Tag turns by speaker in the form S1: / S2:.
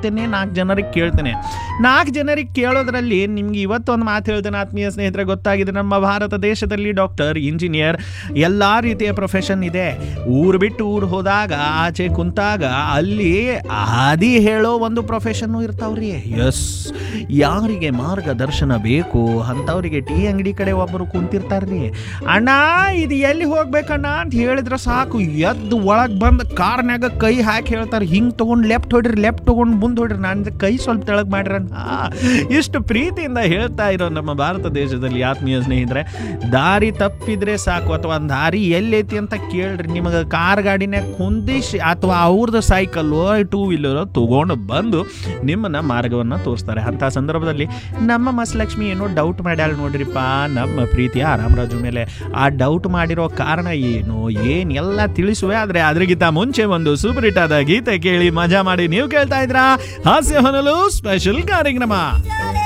S1: ಹೇಳ್ತೇನೆ ನಾಲ್ಕು ಜನರಿಗೆ ಕೇಳ್ತೇನೆ ನಾಲ್ಕು ಜನರಿಗೆ ಕೇಳೋದ್ರಲ್ಲಿ ನಿಮ್ಗೆ ಇವತ್ತೊಂದು ಮಾತು ಹೇಳ್ತೇನೆ ಆತ್ಮೀಯ ಸ್ನೇಹಿತರೆ ಗೊತ್ತಾಗಿದೆ ನಮ್ಮ ಭಾರತ ದೇಶದಲ್ಲಿ ಡಾಕ್ಟರ್ ಇಂಜಿನಿಯರ್ ಎಲ್ಲ ರೀತಿಯ ಪ್ರೊಫೆಷನ್ ಇದೆ ಊರು ಬಿಟ್ಟು ಊರು ಹೋದಾಗ ಆಚೆ ಕುಂತಾಗ ಅಲ್ಲಿ ಹಾದಿ ಹೇಳೋ ಒಂದು ಪ್ರೊಫೆಷನ್ನು ಇರ್ತಾವ್ರಿ ಎಸ್ ಯಾರಿಗೆ ಮಾರ್ಗದರ್ಶನ ಬೇಕು ಅಂಥವ್ರಿಗೆ ಟೀ ಅಂಗಡಿ ಕಡೆ ಒಬ್ಬರು ಕುಂತಿರ್ತಾರ್ರಿ ಅಣ್ಣ ಇದು ಎಲ್ಲಿ ಹೋಗ್ಬೇಕಣ್ಣ ಅಂತ ಹೇಳಿದ್ರೆ ಸಾಕು ಎದ್ದು ಒಳಗೆ ಬಂದು ಕಾರ್ನ್ಯಾಗ ಕೈ ಹಾಕಿ ಹೇಳ್ತಾರೆ ಹಿಂಗೆ ತೊಗೊಂಡು ಲೆಫ್ಟ್ ಹೊಡ್ರಿ ಲೆಫ್ಟ್ ತೊಗೊಂಡು ಮುಂದೆ ಹೊಡ್ರಿ ನಾನು ಕೈ ಸ್ವಲ್ಪ ತೆಳಗೆ ಮಾಡ್ರಣ್ಣ ಇಷ್ಟು ಪ್ರೀತಿಯಿಂದ ಹೇಳ್ತಾ ಇರೋ ನಮ್ಮ ಭಾರತ ದೇಶದಲ್ಲಿ ಆತ್ಮೀಯ ಸ್ನೇಹಿತರೆ ದಾರಿ ತಪ್ಪಿದ್ರೆ ಸಾಕು ಅಥವಾ ಒಂದು ದಾರಿ ಎಲ್ಲೈತಿ ಅಂತ ಕೇಳ್ರಿ ನಿಮಗೆ ಕಾರ್ ಗಾಡಿನಾಗ ಕುಂದಿಸಿ ಅಥವಾ ಅವ್ರದ್ದು ಸೈಕಲ್ಲು ಟೂ ವೀಲರು ತೊಗೊಂಡು ಬಂದು ನಿಮ್ಮನ್ನ ಮಾರ್ಗವನ್ನು ತೋರಿಸ್ತಾರೆ ಅಂಥ ಸಂದರ್ಭದಲ್ಲಿ ನಮ್ಮ ಮಸ್ಲಕ್ಷ್ಮಿ ಏನೋ ಡೌಟ್ ಮಾಡ್ಯಾಳ ನೋಡ್ರಿಪ್ಪ ನಮ್ಮ ಪ್ರೀತಿಯ ರಾಮರಾಜು ಮೇಲೆ ಆ ಡೌಟ್ ಮಾಡಿರೋ ಕಾರಣ ಏನು ಏನು ಎಲ್ಲ ತಿಳಿಸುವೆ ಆದರೆ ಅದ್ರಿಗಿಂತ ಮುಂಚೆ ಒಂದು ಸೂಪರ್ ಹಿಟ್ ಆದ ಗೀತೆ ಕೇಳಿ ಮಜಾ ಮಾಡಿ ನೀವು ಕೇಳ್ತಾ ಇದ್ರಾ ಹಾಸ್ಯ ಹೊನಲು ಸ್ಪೆಷಲ್ ಕಾರ್ಯಕ್ರಮ